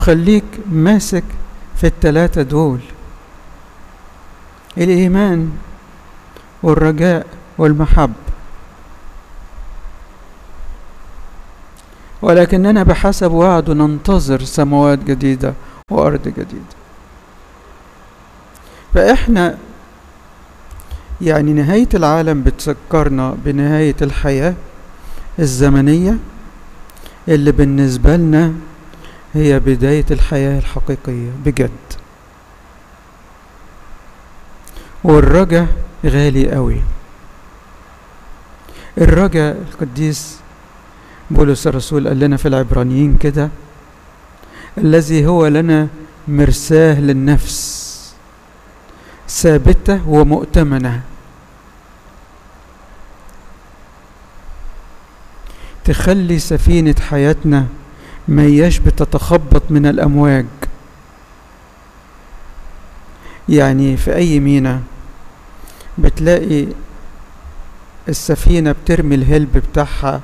خليك ماسك في التلاتة دول الإيمان والرجاء والمحبة ولكننا بحسب وعده ننتظر سماوات جديدة وأرض جديدة فإحنا يعني نهاية العالم بتذكرنا بنهاية الحياة الزمنية اللي بالنسبة لنا هي بداية الحياة الحقيقية بجد والرجا غالي قوي الرجا القديس بولس الرسول قال لنا في العبرانيين كده الذي هو لنا مرساه للنفس ثابتة ومؤتمنة تخلي سفينة حياتنا مياش بتتخبط من الأمواج يعني في أي مينا بتلاقي السفينة بترمي الهلب بتاعها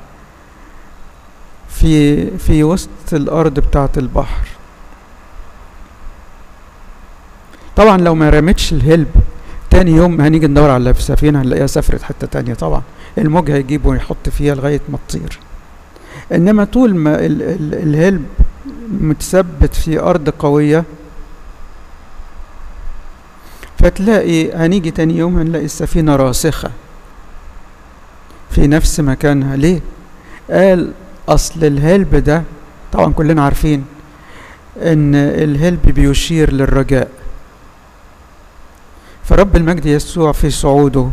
في في وسط الأرض بتاعة البحر طبعا لو ما رمتش الهلب تاني يوم هنيجي ندور على السفينة هنلاقيها سافرت حتة تانية طبعا الموج هيجيب ويحط فيها لغاية ما تطير انما طول ما ال ال الهلب متثبت في ارض قوية فتلاقي هنيجي تاني يوم هنلاقي السفينة راسخة في نفس مكانها ليه قال اصل الهلب ده طبعا كلنا عارفين ان الهلب بيشير للرجاء فرب المجد يسوع في صعوده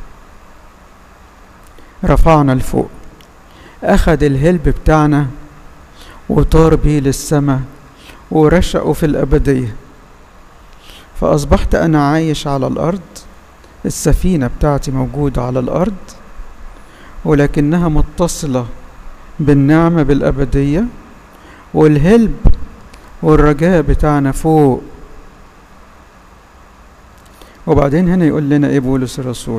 رفعنا لفوق أخد الهلب بتاعنا وطار بيه للسماء ورشقه في الأبدية فأصبحت أنا عايش على الأرض السفينة بتاعتي موجودة على الأرض ولكنها متصلة بالنعمة بالأبدية والهلب والرجاء بتاعنا فوق وبعدين هنا يقول لنا ايه بولس الرسول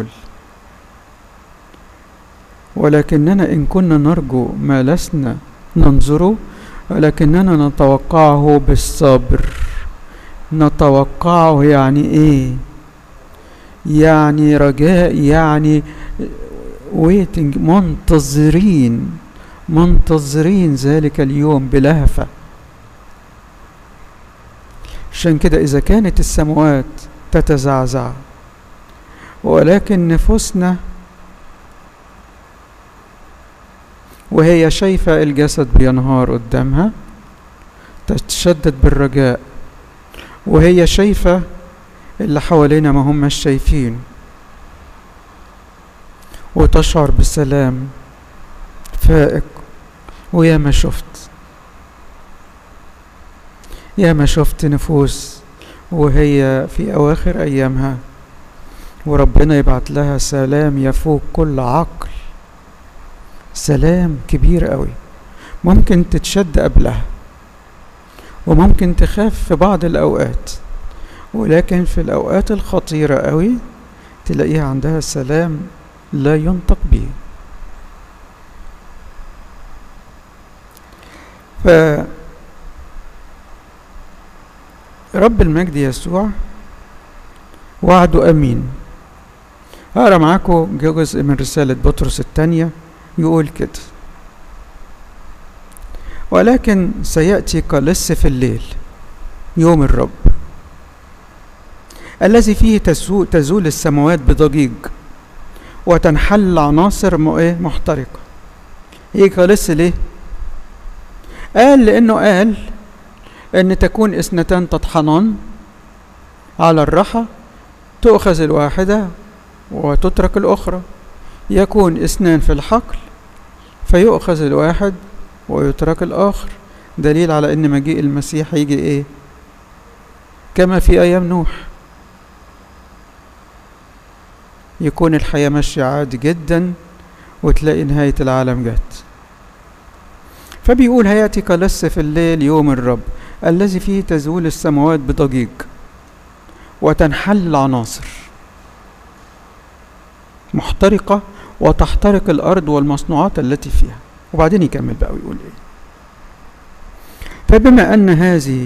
ولكننا إن كنا نرجو ما لسنا ننظره ولكننا نتوقعه بالصبر نتوقعه يعني ايه يعني رجاء يعني waiting منتظرين منتظرين ذلك اليوم بلهفة عشان كده إذا كانت السماوات تتزعزع ولكن نفوسنا وهي شايفة الجسد بينهار قدامها تتشدد بالرجاء وهي شايفة اللي حوالينا ما هم شايفين وتشعر بسلام فائق ويا ما شفت يا ما شفت نفوس وهي في أواخر أيامها وربنا يبعت لها سلام يفوق كل عقل سلام كبير قوي ممكن تتشد قبلها وممكن تخاف في بعض الأوقات ولكن في الأوقات الخطيرة قوي تلاقيها عندها سلام لا ينطق به ف رب المجد يسوع وعده أمين هقرا معاكم جزء من رسالة بطرس الثانية يقول كده ولكن سيأتي كلص في الليل يوم الرب الذي فيه تزول السماوات بضجيج وتنحل عناصر محترقة ايه كلص ليه قال لانه قال ان تكون اثنتان تطحنان على الرحى تؤخذ الواحدة وتترك الأخرى يكون اثنان في الحقل فيؤخذ الواحد ويترك الآخر دليل على أن مجيء المسيح يجي إيه كما في أيام نوح يكون الحياة ماشية عادي جدا وتلاقي نهاية العالم جت فبيقول هيأتي كلص في الليل يوم الرب الذي فيه تزول السماوات بضجيج وتنحل العناصر محترقة وتحترق الأرض والمصنوعات التي فيها وبعدين يكمل بقى ويقول إيه فبما أن هذه